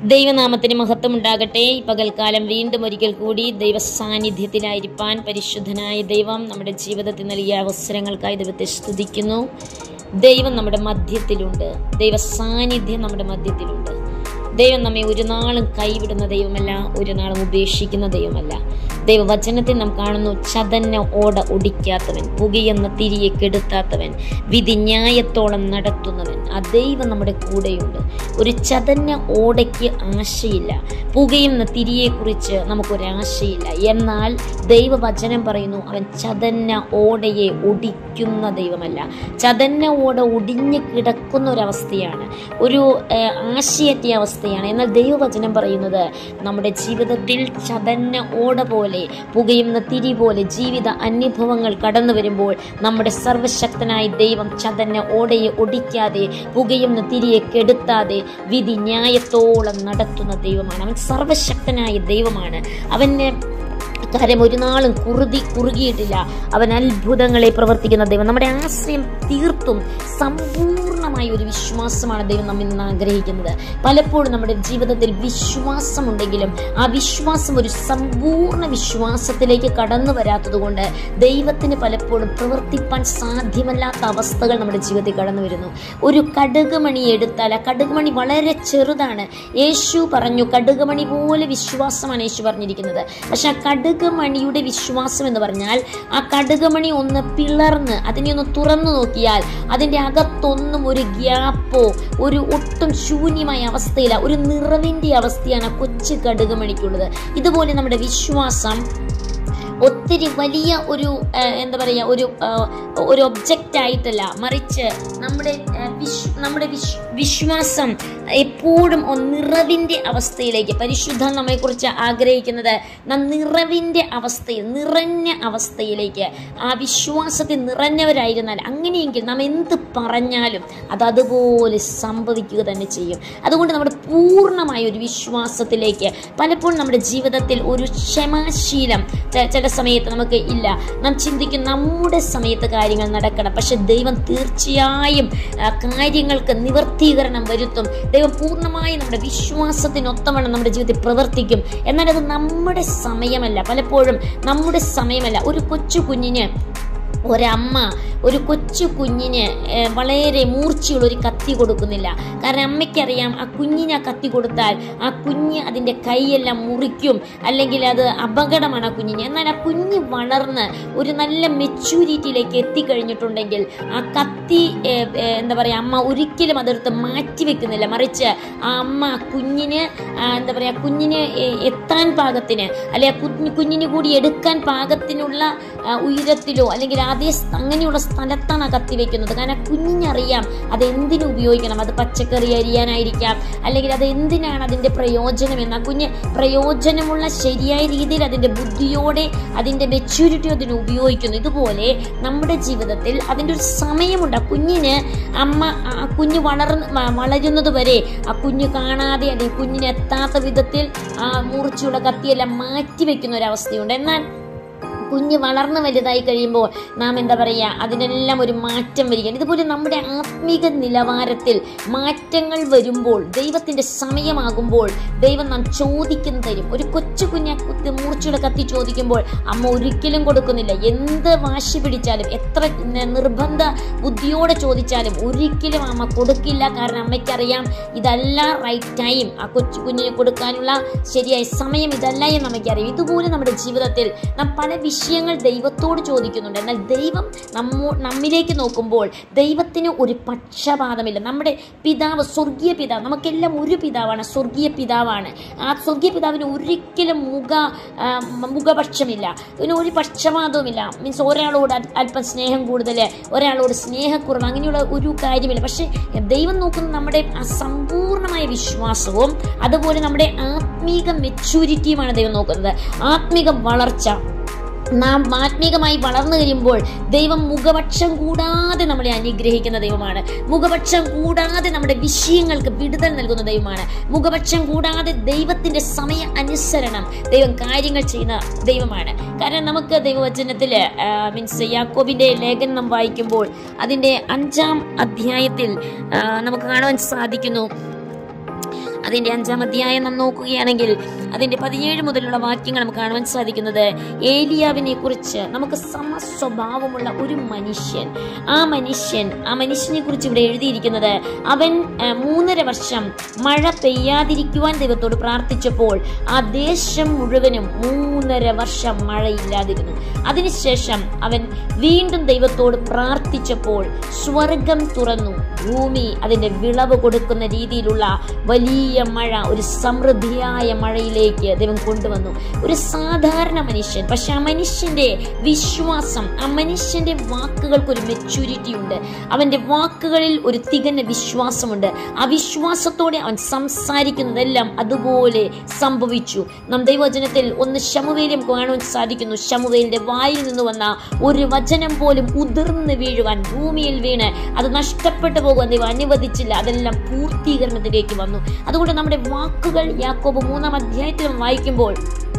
ദൈവനാമത്തിന് മഹത്വം ഉണ്ടാകട്ടെ ഈ പകൽക്കാലം വീണ്ടും ഒരിക്കൽ കൂടി ദൈവ സാന്നിധ്യത്തിലായിരിക്കാൻ പരിശുദ്ധനായ ദൈവം നമ്മുടെ ജീവിതത്തിൽ നൽകിയ അവസരങ്ങൾക്കായി ദൈവത്തെ സ്തുതിക്കുന്നു ദൈവം നമ്മുടെ മധ്യത്തിലുണ്ട് ദൈവ സാന്നിധ്യം നമ്മുടെ മധ്യത്തിലുണ്ട് ദൈവം നമ്മെ ഒരു നാളും കൈവിടുന്ന ദൈവമല്ല ഒരു നാളും ഉപേക്ഷിക്കുന്ന ദൈവമല്ല ദൈവവചനത്തിൽ നാം കാണുന്നു ചതന്ന ഓട ഒടിക്കാത്തവൻ പുകയെന്ന തിരിയെ കെടുത്താത്തവൻ വിധി ന്യായത്തോളം നടത്തുന്നവൻ ആ ദൈവം നമ്മുടെ കൂടെയുണ്ട് ഒരു ചതന്ന ഓടയ്ക്ക് ആശയില്ല പുകയുന്ന തിരിയെക്കുറിച്ച് നമുക്കൊരാശയില്ല എന്നാൽ ദൈവവചനം പറയുന്നു അവൻ ചതന്ന ഓടയെ ഒടിക്കുന്ന ദൈവമല്ല ചതന്ന ഓട ഒടിഞ്ഞ് കിടക്കുന്ന ഒരവസ്ഥയാണ് ഒരു ഏഹ്, ആശയറ്റ അവസ്ഥയാണ് എന്നാൽ ദൈവവചനം പറയുന്നത് നമ്മുടെ ജീവിതത്തിൽ ചതന്ന ഓട പോലെ പുകയുന്ന തിരി പോലെ ജീവിത അനുഭവങ്ങൾ കടന്നു വരുമ്പോൾ നമ്മുടെ സർവശക്തനായ ദൈവം ചതന്ന ഓടയെ ഒടിക്കാതെ പുകയുന്ന തിരിയെ കെടുത്താതെ വിധി ന്യായത്തോളം നടത്തുന്ന ദൈവമാണ് അവൻ സർവശക്തനായ ദൈവമാണ് അവന് കാര്യം ഒരു നാളും കുറുതി കുറുകിയിട്ടില്ല അവൻ അത്ഭുതങ്ങളെ പ്രവർത്തിക്കുന്ന ദൈവം നമ്മുടെ ആശ്രയം തീർത്തും സമ്പൂർണമായ ഒരു വിശ്വാസമാണ് ദൈവം നമ്മിൽ നിന്ന് ആഗ്രഹിക്കുന്നത് പലപ്പോഴും നമ്മുടെ ജീവിതത്തിൽ വിശ്വാസമുണ്ടെങ്കിലും ആ വിശ്വാസം ഒരു സമ്പൂർണ്ണ വിശ്വാസത്തിലേക്ക് കടന്നു വരാത്തത് കൊണ്ട് ദൈവത്തിന് പലപ്പോഴും പ്രവർത്തിപ്പാൻ സാധ്യമല്ലാത്ത അവസ്ഥകൾ നമ്മുടെ ജീവിതത്തിൽ കടന്നു വരുന്നു ഒരു കടുകുമണി എടുത്താൽ ആ കടുകുമണി വളരെ ചെറുതാണ് യേശു പറഞ്ഞു കടുകുമണി പോലെ വിശ്വാസമാണ് യേശു പറഞ്ഞിരിക്കുന്നത് പക്ഷെ ആ കടുകുമണിയുടെ വിശ്വാസം എന്ന് പറഞ്ഞാൽ ആ കടുകുമണി ഒന്ന് പിളർന്ന് അതിനെ ഒന്ന് തുറന്നു നോക്കിയാൽ അതിൻ്റെ അകത്തൊന്നും ഒരു ഗ്യാപ്പോ ഒരു ഒട്ടും ശൂന്യമായ അവസ്ഥയില്ല ഒരു നിറവിൻ്റെ അവസ്ഥയാണ് ആ കൊച്ചു കടുകുമണിക്കുള്ളത് ഇതുപോലെ നമ്മുടെ വിശ്വാസം ഒത്തിരി വലിയ ഒരു ആ, എന്താ പറയുക ഒരു ആ, ഒരു ഒബ്ജക്റ്റ് ആയിട്ടല്ല മറിച്ച് നമ്മുടെ ആ, വിശ് നമ്മുടെ വിശ് വിശ്വാസം എപ്പോഴും ഒരു നിറവിൻ്റെ അവസ്ഥയിലേക്ക് പരിശുദ്ധ നമ്മെക്കുറിച്ച് ആഗ്രഹിക്കുന്നത് നാം നിറവിൻ്റെ അവസ്ഥയിൽ നിറഞ്ഞ അവസ്ഥയിലേക്ക് ആ വിശ്വാസത്തിൽ നിറഞ്ഞവരായിരുന്നാൽ അങ്ങനെയെങ്കിൽ നാം എന്ത് പറഞ്ഞാലും അത് അതുപോലെ സംഭവിക്കുക തന്നെ ചെയ്യും അതുകൊണ്ട് നമ്മുടെ പൂർണ്ണമായ ഒരു വിശ്വാസത്തിലേക്ക് പലപ്പോഴും നമ്മുടെ ജീവിതത്തിൽ ഒരു ക്ഷമാശീലം ച- ചില സമയത്ത് നമുക്ക് ഇല്ല നാം ചിന്തിക്കും നമ്മുടെ സമയത്ത് കാര്യങ്ങൾ നടക്കണം പക്ഷെ ദൈവം തീർച്ചയായും ആ, കാര്യങ്ങൾക്ക് നിവർത്തീകരണം വരുത്തും ദൈവം പൂർണ്ണമായി നമ്മുടെ വിശ്വാസത്തിനൊത്തവണ്ണം നമ്മുടെ ജീവിതത്തിൽ പ്രവർത്തിക്കും എന്നാൽ അത് നമ്മുടെ സമയമല്ല പലപ്പോഴും നമ്മുടെ സമയമല്ല ഒരു കൊച്ചു കുഞ്ഞിന് ഒരമ്മ ഒരു കൊച്ചു കുഞ്ഞിന് ഏഹ്, വളരെ മൂർച്ചയുള്ള ഒരു കത്തി കൊടുക്കുന്നില്ല കാരണം അമ്മയ്ക്കറിയാം ആ കുഞ്ഞിന് ആ കത്തി കൊടുത്താൽ ആ കുഞ്ഞ് അതിൻ്റെ കൈയെല്ലാം മുറിക്കും അല്ലെങ്കിൽ അത് അപകടമാണ് ആ കുഞ്ഞിന് എന്നാൽ ആ കുഞ്ഞ് വളർന്ന് ഒരു നല്ല മെച്യൂരിറ്റിയിലേക്ക് എത്തിക്കഴിഞ്ഞിട്ടുണ്ടെങ്കിൽ ആ കത്തി ഏഹ്, ഏഹ്, എന്താ പറയുക അമ്മ ഒരിക്കലും അതെടുത്ത് മാറ്റി വെക്കുന്നില്ല മറിച്ച് ആ അമ്മ ആ കുഞ്ഞിന് ആ, എന്താ പറയുക കുഞ്ഞിന് എ- എത്താൻ പാകത്തിന് അല്ലെ ആ കുഞ്ഞ് കുഞ്ഞിന് കൂടി എടുക്കാൻ പാകത്തിനുള്ള ആ, ഉയരത്തിലോ അല്ലെങ്കിൽ അതേ സ്- അങ്ങനെയുള്ള സ്ഥലത്താണ് ആ കത്തി വെക്കുന്നത് കാരണം ആ കുഞ്ഞിനറിയാം അത് എന്തിനു ഉപയോഗിക്കണം അത് പച്ചക്കറി അരിയാനായിരിക്കാം അല്ലെങ്കിൽ അത് എന്തിനാണ് അതിൻ്റെ പ്രയോജനം എന്ന് ആ കുഞ്ഞ് പ്രയോജനമുള്ള ശരിയായ രീതിയിൽ അതിൻ്റെ ബുദ്ധിയോടെ അതിൻ്റെ മെച്യൂരിറ്റി അതിന് ഉപയോഗിക്കുന്നു ഇതുപോലെ നമ്മുടെ ജീവിതത്തിൽ അതിൻ്റെ ഒരു സമയമുണ്ട് ആ കുഞ്ഞിന് അമ്മ ആ കുഞ്ഞ് വളർന്ന് വ- വളരുന്നത് വരെ ആ കുഞ്ഞ് കാണാതെ അല്ലെങ്കിൽ കുഞ്ഞിന് എത്താത്ത വിധത്തിൽ ആ മൂർച്ചയുള്ള കത്തിയെല്ലാം മാറ്റി വെക്കുന്ന ഒരു അവസ്ഥയുണ്ട് എന്നാൽ കുഞ്ഞ് വളർന്ന് വലുതായി കഴിയുമ്പോൾ നാം എന്താ പറയുക അതിനെല്ലാം ഒരു മാറ്റം വരികയാണ് ഇതുപോലെ നമ്മുടെ ആത്മീക നിലവാരത്തിൽ മാറ്റങ്ങൾ വരുമ്പോൾ ദൈവത്തിൻ്റെ സമയമാകുമ്പോൾ ദൈവം നാം ചോദിക്കുന്ന തരും ഒരു കൊച്ചു കുഞ്ഞ കുത്തി മൂർച്ചയുടെ കത്തി ചോദിക്കുമ്പോൾ അമ്മ ഒരിക്കലും കൊടുക്കുന്നില്ല എന്ത് വാശി പിടിച്ചാലും എത്ര ന- നിർബന്ധ ബുദ്ധിയോടെ ചോദിച്ചാലും ഒരിക്കലും അമ്മ കൊടുക്കില്ല കാരണം അമ്മയ്ക്കറിയാം ഇതല്ല റൈറ്റ് ടൈം ആ കൊച്ചു കുഞ്ഞിന് കൊടുക്കാനുള്ള ശരിയായ സമയം ഇതല്ല എന്ന് അമ്മയ്ക്കറിയാം ഇതുപോലെ നമ്മുടെ ജീവിതത്തിൽ നാം പല വിഷയങ്ങൾ ദൈവത്തോട് ചോദിക്കുന്നുണ്ട് എന്നാൽ ദൈവം നമ്മോ നമ്മിലേക്ക് നോക്കുമ്പോൾ ദൈവത്തിന് ഒരു പക്ഷപാതമില്ല നമ്മുടെ പിതാവ് സ്വർഗീയ പിതാവ് നമുക്കെല്ലാം ഒരു പിതാവാണ് സ്വർഗീയ പിതാവാണ് ആ സ്വർഗീയ പിതാവിന് ഒരിക്കലും മുഖ ആ, മുഖപക്ഷമില്ല ഇതിന് ഒരു പക്ഷപാതവുമില്ല മീൻസ് ഒരാളോട് അൽ- അല്പം സ്നേഹം കൂടുതൽ ഒരാളോട് സ്നേഹക്കുറവ് അങ്ങനെയുള്ള ഒരു കാര്യമില്ല പക്ഷേ ദൈവം നോക്കുന്ന നമ്മുടെ ആ സമ്പൂർണ്ണമായ വിശ്വാസവും അതുപോലെ നമ്മുടെ ആത്മീക മെച്യൂരിറ്റിയുമാണ് ദൈവം നോക്കുന്നത് ആത്മീക വളർച്ച നാം ആത്മീകമായി വളർന്നു കഴിയുമ്പോൾ ദൈവം മുഖപക്ഷം കൂടാതെ നമ്മളെ അനുഗ്രഹിക്കുന്ന ദൈവമാണ് മുഖപക്ഷം കൂടാതെ നമ്മുടെ വിഷയങ്ങൾക്ക് വിടുതൽ നൽകുന്ന ദൈവമാണ് മുഖപക്ഷം കൂടാതെ ദൈവത്തിന്റെ സമയ അനുസരണം ദൈവം കാര്യങ്ങൾ ചെയ്യുന്ന ദൈവമാണ് കാരണം നമുക്ക് ദൈവവചനത്തിൽ മീൻസ് യാക്കോബിന്റെ ലേഖനം നാം വായിക്കുമ്പോൾ അതിന്റെ അഞ്ചാം അധ്യായത്തിൽ ആ, നമുക്ക് കാണുവാൻ സാധിക്കുന്നു അതിന്റെ അഞ്ചാം അധ്യായം നാം നോക്കുകയാണെങ്കിൽ അതിന്റെ പതിനേഴ് മുതലുള്ള വാക്യങ്ങൾ നമുക്ക് കാണുവാൻ സാധിക്കുന്നത് ഏലിയാവിനെ കുറിച്ച് നമുക്ക് സമസ്വഭാവമുള്ള ഒരു മനുഷ്യൻ ആ മനുഷ്യൻ ആ മനുഷ്യനെ കുറിച്ച് ഇവിടെ എഴുതിയിരിക്കുന്നത് അവൻ ആ, മൂന്നര വർഷം മഴ പെയ്യാതിരിക്കുവാൻ ദൈവത്തോട് പ്രാർത്ഥിച്ചപ്പോൾ ആ ദേശം മുഴുവനും മൂന്നര വർഷം മഴയില്ലാതിരുന്നു അതിനുശേഷം അവൻ വീണ്ടും ദൈവത്തോട് പ്രാർത്ഥിച്ചപ്പോൾ സ്വർഗം തുറന്നു ഭൂമി അതിന്റെ വിളവ് കൊടുക്കുന്ന രീതിയിലുള്ള വലിയ മഴ ഒരു സമൃദ്ധിയായ മഴയിലേക്ക് ദൈവം കൊണ്ടുവന്നു ഒരു സാധാരണ മനുഷ്യൻ പക്ഷെ ആ മനുഷ്യന്റെ വിശ്വാസം ആ മനുഷ്യന്റെ വാക്കുകൾക്ക് ഒരു മെച്യൂരിറ്റി ഉണ്ട് അവന്റെ വാക്കുകളിൽ ഒരു തികഞ്ഞ വിശ്വാസമുണ്ട് ആ വിശ്വാസത്തോടെ അവൻ സംസാരിക്കുന്നതെല്ലാം അതുപോലെ സംഭവിച്ചു നാം ദൈവവചനത്തിൽ ഒന്ന് ശമുവേലും കാണുവാൻ സാധിക്കുന്നു ശമുവേലിന്റെ വായിൽ നിന്ന് വന്ന ഒരു വചനം പോലും ഉതിർന്ന് വീഴുവാൻ ഭൂമിയിൽ വീണ് അത് നഷ്ടപ്പെട്ടു പോകുവാൻ ദൈവം അനുവദിച്ചില്ല അതെല്ലാം പൂർത്തീകരണത്തിലേക്ക് വന്നു അതുകൊണ്ട് നമ്മുടെ വാക്കുകൾ യാക്കോബ് മൂന്നാം അധ്യായത്തിൽ വായിക്കുമ്പോൾ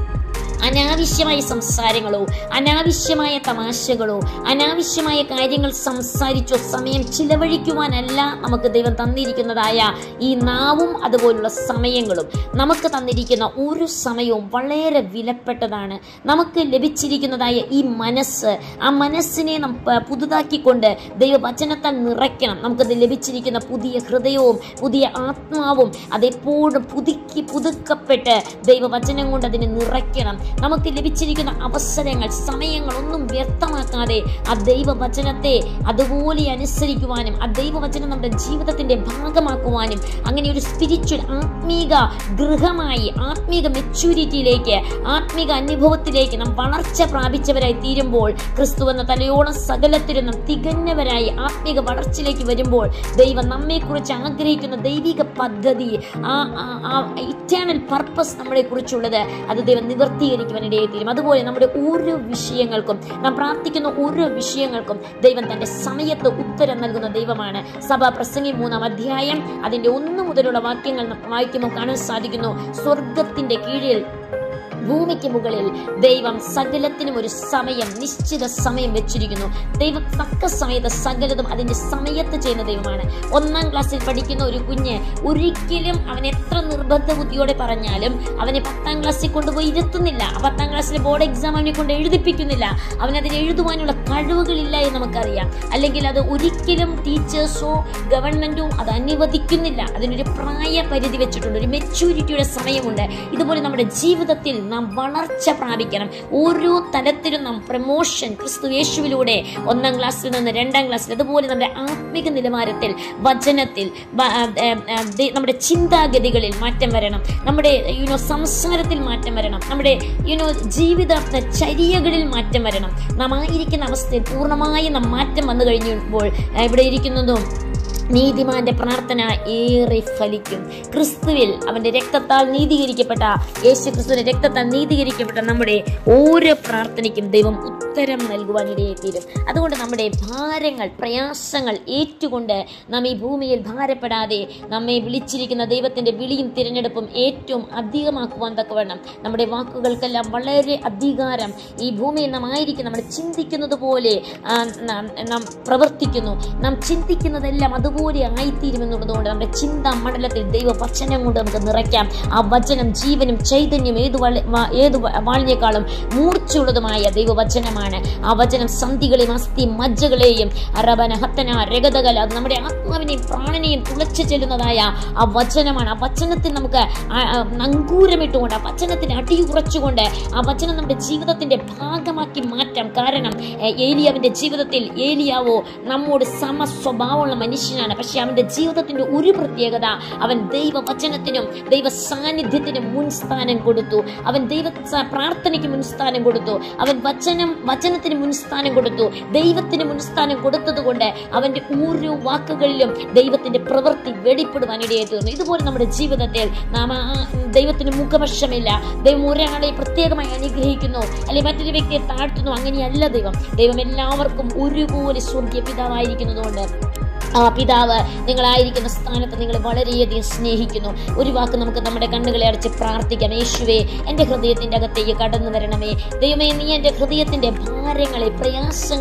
അനാവശ്യമായ സംസാരങ്ങളോ അനാവശ്യമായ തമാശകളോ അനാവശ്യമായ കാര്യങ്ങൾ സംസാരിച്ചോ സമയം ചിലവഴിക്കുവാനല്ല നമുക്ക് ദൈവം തന്നിരിക്കുന്നതായ ഈ നാവും അതുപോലുള്ള സമയങ്ങളും നമുക്ക് തന്നിരിക്കുന്ന ഒരു സമയവും വളരെ വിലപ്പെട്ടതാണ് നമുക്ക് ലഭിച്ചിരിക്കുന്നതായ ഈ മനസ്സ് ആ മനസ്സിനെ നാം പ- പുതുതാക്കിക്കൊണ്ട് ദൈവവചനത്താൽ നിറയ്ക്കണം നമുക്കത് ലഭിച്ചിരിക്കുന്ന പുതിയ ഹൃദയവും പുതിയ ആത്മാവും അതെപ്പോഴും പുതുക്കി പുതുക്കപ്പെട്ട് ദൈവവചനം കൊണ്ട് അതിനെ നിറയ്ക്കണം നമുക്ക് ലഭിച്ചിരിക്കുന്ന അവസരങ്ങൾ സമയങ്ങൾ ഒന്നും വ്യർത്ഥമാക്കാതെ ആ ദൈവവചനത്തെ അതുപോലെ അനുസരിക്കുവാനും ആ ദൈവവചനം നമ്മുടെ ജീവിതത്തിന്റെ ഭാഗമാക്കുവാനും അങ്ങനെ ഒരു സ്പിരിച്വൽ ആത്മീക ഗൃഹമായി ആത്മീക മെച്യൂരിറ്റിയിലേക്ക് ആത്മീക അനുഭവത്തിലേക്ക് നാം വളർച്ച പ്രാപിച്ചവരായി തീരുമ്പോൾ ക്രിസ്തു എന്ന തലയോളം സകലത്തിലും നാം തികഞ്ഞവരായി ആത്മീക വളർച്ചയിലേക്ക് വരുമ്പോൾ ദൈവം നമ്മെക്കുറിച്ച് ആഗ്രഹിക്കുന്ന ദൈവിക പദ്ധതി ആ ഇറ്റേണൽ പർപ്പസ് നമ്മളെ കുറിച്ചുള്ളത് അത് ദൈവം നിവർത്തീകരിക്കുവാൻ ഇടയായി തീരും അതുപോലെ നമ്മുടെ ഓരോ വിഷയങ്ങൾക്കും നാം പ്രാർത്ഥിക്കുന്ന ഓരോ വിഷയങ്ങൾക്കും ദൈവം തന്റെ സമയത്ത് ഉത്തരം നൽകുന്ന ദൈവമാണ് സഭ പ്രസംഗി മൂന്നാം അധ്യായം അതിന്റെ ഒന്ന് മുതലുള്ള വാക്യങ്ങൾ നാം വായിക്കുമ്പോൾ കാണാൻ സാധിക്കുന്നു സ്വർഗത്തിന്റെ കീഴിൽ ഭൂമിക്ക് മുകളിൽ ദൈവം സകലത്തിനും ഒരു സമയം നിശ്ചിത സമയം വെച്ചിരിക്കുന്നു ദൈവം തക്ക സമയത്ത് സകലതും അതിന്റെ സമയത്ത് ചെയ്യുന്ന ദൈവമാണ് ഒന്നാം ക്ലാസ്സിൽ പഠിക്കുന്ന ഒരു കുഞ്ഞ് ഒരിക്കലും അവൻ എത്ര നിർബന്ധ ബുദ്ധിയോടെ പറഞ്ഞാലും അവനെ പത്താം ക്ലാസ്സിൽ കൊണ്ടുപോയി ഇരുത്തുന്നില്ല ആ പത്താം ക്ലാസ്സിലെ ബോർഡ് എക്സാം അവനെ കൊണ്ട് എഴുതിപ്പിക്കുന്നില്ല അവൻ അതിന് എഴുതുവാനുള്ള കഴിവുകളില്ല എന്ന് നമുക്കറിയാം അല്ലെങ്കിൽ അത് ഒരിക്കലും ടീച്ചേഴ്സോ ഗവൺമെന്റോ അത് അനുവദിക്കുന്നില്ല അതിനൊരു പ്രായ പരിധി വെച്ചിട്ടുണ്ട് ഒരു മെച്യൂരിറ്റിയുടെ സമയമുണ്ട് ഇതുപോലെ നമ്മുടെ ജീവിതത്തിൽ നാം വളർച്ച പ്രാപിക്കണം ഓരോ തലത്തിലും നാം പ്രമോഷൻ ക്രിസ്തു യേശുവിലൂടെ ഒന്നാം ക്ലാസ്സിൽ നിന്ന് രണ്ടാം ക്ലാസ്സിൽ അതുപോലെ നമ്മുടെ ആത്മിക നിലവാരത്തിൽ വചനത്തിൽ വ- ആ, ആ, ആ, ദേ- നമ്മുടെ ചിന്താഗതികളിൽ മാറ്റം വരണം നമ്മുടെ യുനോ സംസാരത്തിൽ മാറ്റം വരണം നമ്മുടെ യുനോ ജീവിത ചര്യകളിൽ മാറ്റം വരണം നാം ആയിരിക്കുന്ന അവസ്ഥയിൽ പൂർണ്ണമായും നാം മാറ്റം വന്നു കഴിഞ്ഞപ്പോൾ ആ, ഇവിടെ ഇരിക്കുന്നതും നീതിമാന്റെ പ്രാർത്ഥന ഏറെ ഫലിക്കും ക്രിസ്തുവിൽ അവന്റെ രക്തത്താൽ നീതീകരിക്കപ്പെട്ട യേശു ക്രിസ്തുവിന്റെ രക്തത്താൽ നീതീകരിക്കപ്പെട്ട നമ്മുടെ ഓരോ പ്രാർത്ഥനയ്ക്കും ദൈവം ഉത്തരം നൽകുവാൻ ഇടയെത്തീരും അതുകൊണ്ട് നമ്മുടെ ഭാരങ്ങൾ പ്രയാസങ്ങൾ ഏറ്റുകൊണ്ട് നാം ഈ ഭൂമിയിൽ ഭാരപ്പെടാതെ നമ്മെ വിളിച്ചിരിക്കുന്ന ദൈവത്തിന്റെ വിളിയും തിരഞ്ഞെടുപ്പും ഏറ്റവും അധികമാക്കുവാൻ തക്കവണ്ണം നമ്മുടെ വാക്കുകൾക്കെല്ലാം വളരെ അധികാരം ഈ ഭൂമിയിൽ നാം ആയിരിക്കും നമ്മൾ ചിന്തിക്കുന്നത് പോലെ ആ, നാം നാം പ്രവർത്തിക്കുന്നു നാം ചിന്തിക്കുന്നതെല്ലാം അതുപോലെ ആയിത്തീരുമെന്നുള്ളതുകൊണ്ട് നമ്മുടെ ചിന്താ മണ്ഡലത്തിൽ ദൈവ വചനം കൊണ്ട് നമുക്ക് നിറയ്ക്കാം ആ വചനം ജീവനും ചൈതന്യം ഏത് വള- വ- ഏത് വ- വാളിനേക്കാളും മൂർച്ചയുള്ളതുമായ ദൈവവചനമാണ് ആ വചനം സന്ധികളെയും അസ്ഥി മജ്ജകളെയും അറബന ഹത്തന രഗതകല അത് നമ്മുടെ ആത്മാവിനെയും പ്രാണനെയും തുളച്ചു ചെല്ലുന്നതായ ആ വചനമാണ് ആ വചനത്തിൽ നമുക്ക് ആ- ആ നങ്കൂരമിട്ടുകൊണ്ട് ആ വചനത്തിന് അടിയുറച്ചുകൊണ്ട് ആ വചനം നമ്മുടെ ജീവിതത്തിന്റെ ഭാഗമാക്കി മാറ്റാം കാരണം ഏഹ്, ഏലിയാവിന്റെ ജീവിതത്തിൽ ഏലിയാവോ നമ്മോട് സമ സ്വഭാവമുള്ള മനുഷ്യനാണ് പക്ഷെ അവന്റെ ജീവിതത്തിന്റെ ഒരു പ്രത്യേകത അവൻ ദൈവവചനത്തിനും ദൈവ സാന്നിധ്യത്തിനും മുൻസ്ഥാനം കൊടുത്തു അവൻ ദൈവ സ- പ്രാർത്ഥനയ്ക്ക് മുൻസ്ഥാനം കൊടുത്തു അവൻ വചനം വചനത്തിന് മുൻസ്ഥാനം കൊടുത്തു ദൈവത്തിന് മുൻസ്ഥാനം കൊടുത്തതുകൊണ്ട് അവന്റെ ഓരോ വാക്കുകളിലും ദൈവത്തിന്റെ പ്രവൃത്തി വെളിപ്പെടുവാൻ ഇടയായി തീർന്നു ഇതുപോലെ നമ്മുടെ ജീവിതത്തിൽ നാം ആ ദൈവത്തിന് മുഖപക്ഷമില്ല ദൈവം ഒരാളെ പ്രത്യേകമായി അനുഗ്രഹിക്കുന്നു അല്ലെങ്കിൽ മറ്റൊരു വ്യക്തിയെ താഴ്ത്തുന്നു അങ്ങനെയല്ല ദൈവം ദൈവം എല്ലാവർക്കും ഒരുപോലെ സ്വർഗീയ പിതാവായിരിക്കുന്നതുകൊണ്ട് ആ പിതാവ് നിങ്ങളായിരിക്കുന്ന സ്ഥാനത്ത് നിങ്ങളെ വളരെയധികം സ്നേഹിക്കുന്നു ഒരു വാക്ക് നമുക്ക് നമ്മുടെ കണ്ണുകളെ അടച്ച് പ്രാർത്ഥിക്കാം യേശുവേ എൻ്റെ ഹൃദയത്തിൻ്റെ അകത്തേക്ക് കടന്നു വരണമേ ദൈവമേ നീ എൻ്റെ ഹൃദയത്തിൻ്റെ ഭാരങ്ങളെ പ്രയാസങ്ങളെ ദുഃഖ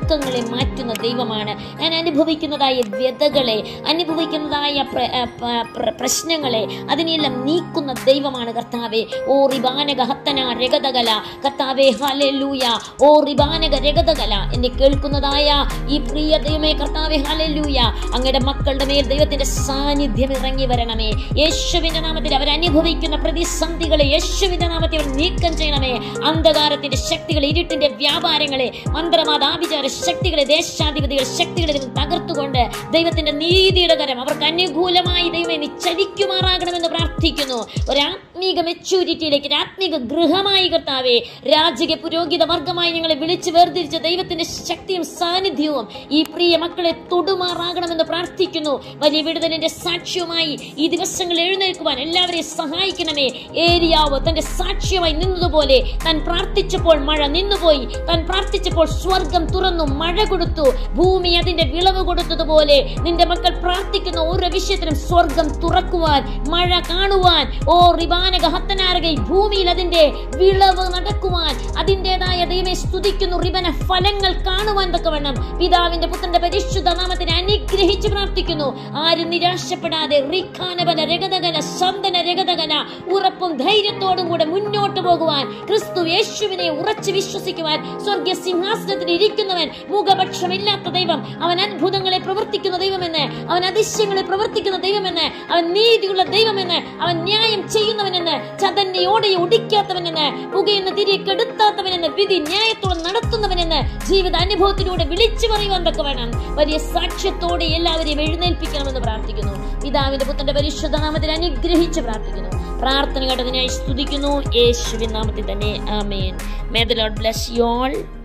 ദുഃഖങ്ങളെ മാറ്റുന്ന ദൈവമാണ് ഞാൻ അനുഭവിക്കുന്നതായ വ്യതകളെ അനുഭവിക്കുന്നതായ പ്ര- ആ, പ- പ്ര- പ്രശ്നങ്ങളെ അതിനെല്ലാം നീക്കുന്ന ദൈവമാണ് കർത്താവെ ഓ റിബാനക ഹത്തന രഗതകല കർത്താവെ ഹലലൂയ ഓ റിബാനക രഗതകല എന്നെ കേൾക്കുന്നതായ ഈ പ്രിയ ദൈവമേ കർത്താവെ ഹലലൂയ അങ്ങയുടെ മക്കളുടെ മേൽ ദൈവത്തിന്റെ സാന്നിധ്യം ഇറങ്ങി വരണമേ യേശുവിന്റെ നാമത്തിൽ അവർ അനുഭവിക്കുന്ന പ്രതിസന്ധികളെ യേശുവിന്റെ നാമത്തിൽ അവർ നീക്കം ചെയ്യണമേ അന്ധകാരത്തിന്റെ ശക്തികളെ ഇരുട്ടിന്റെ വ്യാപാരങ്ങളെ മന്ത്രവാദ ആഭിചാര ശക്തികളെ ദേശാധിപതികൾ ശക്തികളെ ദൈവം തകർത്തുകൊണ്ട് ദൈവത്തിന്റെ നീതിയുടെ കരം അവർക്ക് അനുകൂലമായി ദൈവം നീ ചലിക്കുമാറാകണമെന്ന് പ്രാർത്ഥിക്കുന്നു ഒരു ആത്മീക മെച്ചൂരിറ്റിയിലേക്ക് ഒരു ആത്മീക ഗൃഹമായി കർത്താവേ രാജകീയ പുരോഹിത വർഗമായി ഞങ്ങളെ വിളിച്ചു വേർതിരിച്ച ദൈവത്തിന്റെ ശക്തിയും സാന്നിധ്യവും ഈ പ്രിയ മക്കളെ തൊടുമാറാകണമെന്ന് പ്രാർത്ഥിക്കുന്നു വലിയ വിടുതലിന്റെ സാക്ഷ്യവുമായി ഈ ദിവസങ്ങൾ എഴുന്നേൽക്കുവാൻ എല്ലാവരെയും സഹായിക്കണമേ ഏരിയാവ് തന്റെ സാക്ഷ്യമായി നിന്നതുപോലെ താൻ പ്രാർത്ഥിച്ചപ്പോൾ മഴ നിന്നുപോയി താൻ പ്രാർത്ഥിച്ചപ്പോൾ സ്വർഗം തുറന്നു മഴ കൊടുത്തു ഭൂമി അതിന്റെ വിളവ് കൊടുത്തതുപോലെ നിന്റെ മക്കൾ പ്രാർത്ഥിക്കുന്ന ഓരോ വിഷയത്തിനും സ്വർഗം തുറക്കുവാൻ മഴ കാണുവാൻ ഓ റിബാനക ഹത്തനാരക ഈ ഭൂമിയിൽ അതിന്റെ വിളവ് നടക്കുവാൻ അതിൻ്റെതായ ദൈവമേ സ്തുതിക്കുന്നു റിബന ഫലങ്ങൾ കാണുവാൻ തക്കവണ്ണം പിതാവിന്റെ പുത്രന്റെ പരിശുദ്ധ നാമത്തിന് അനുഗ്രഹിച്ച് പ്രാർത്ഥിക്കുന്നു ആരും നിരാശപ്പെടാതെ റിഖാനബല രഗതകല സന്തന രഗതകല ഉറപ്പും ധൈര്യത്തോടും കൂടെ മുന്നോട്ട് പോകുവാൻ ക്രിസ്തു യേശുവിനെ ഉറച്ചു വിശ്വസിക്കുവാൻ സ്വർഗീയ സിംഹാസനത്തിൽ ഇരിക്കുന്നവൻ മുഖപക്ഷമില്ലാത്ത ദൈവം അവൻ അത്ഭുതങ്ങളെ പ്രവർത്തിക്കുന്ന ദൈവമെന്ന് അവൻ അതിശയങ്ങളെ പ്രവർത്തിക്കുന്ന ദൈവമെന്ന് അവൻ നീതിയുള്ള ദൈവമെന്ന് അവൻ ന്യായം ചെയ്യുന്നവനെന്ന് ചതന്നയോടെ ഒടിക്കാത്തവനെന്ന് പുകയുന്ന തിരികെ കെടുത്താത്തവനെന്ന് വിധി ന്യായത്തോടെ നടത്തുന്നവനെന്ന് ജീവിത അനുഭവത്തിലൂടെ വിളിച്ചു പറയുവാൻ തക്ക വേണം വലിയ സാക്ഷ്യത്തോടെ എല്ലാവരെയും എഴുന്നേൽപ്പിക്കണമെന്ന് പ്രാർത്ഥിക്കുന്നു പിതാവിന്റെ പുത്രന്റെ പരിശുദ്ധ നാമത്തിൽ അനുഗ്രഹിച്ച് പ്രാർത്ഥിക്കുന്നു പ്രാർത്ഥന കേട്ടതിനായി സ്തുതിക്കുന്നു യേശുവിൻ നാമത്തിൽ തന്നെ ആമേൻ may the lord bless you all